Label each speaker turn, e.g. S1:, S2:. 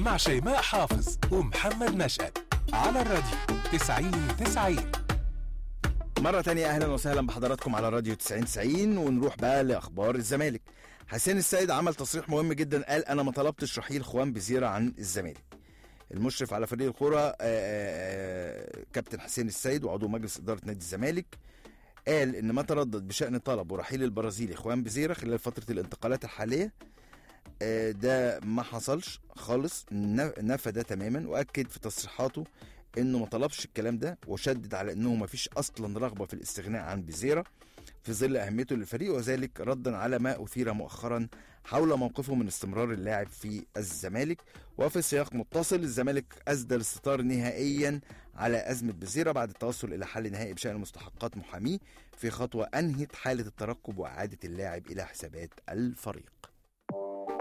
S1: مع شيماء حافظ ومحمد نشأت على الراديو 90 90
S2: مرة تانية أهلا وسهلا بحضراتكم على راديو 90 ونروح بقى لأخبار الزمالك حسين السيد عمل تصريح مهم جدا قال أنا ما طلبتش رحيل خوان بزيرة عن الزمالك المشرف على فريق الكرة آه، آه، كابتن حسين السيد وعضو مجلس إدارة نادي الزمالك قال إن ما تردد بشأن طلب ورحيل البرازيلي خوان بزيرة خلال فترة الانتقالات الحالية آه، ده ما حصلش خالص ن- نفى ده تماما واكد في تصريحاته انه ما طلبش الكلام ده وشدد على انه ما فيش اصلا رغبه في الاستغناء عن بزيره في ظل اهميته للفريق وذلك ردا على ما اثير مؤخرا حول موقفه من استمرار اللاعب في الزمالك وفي سياق متصل الزمالك اسدى الستار نهائيا على ازمه بزيره بعد التوصل الى حل نهائي بشان مستحقات محاميه في خطوه انهت حاله الترقب واعاده اللاعب الى حسابات الفريق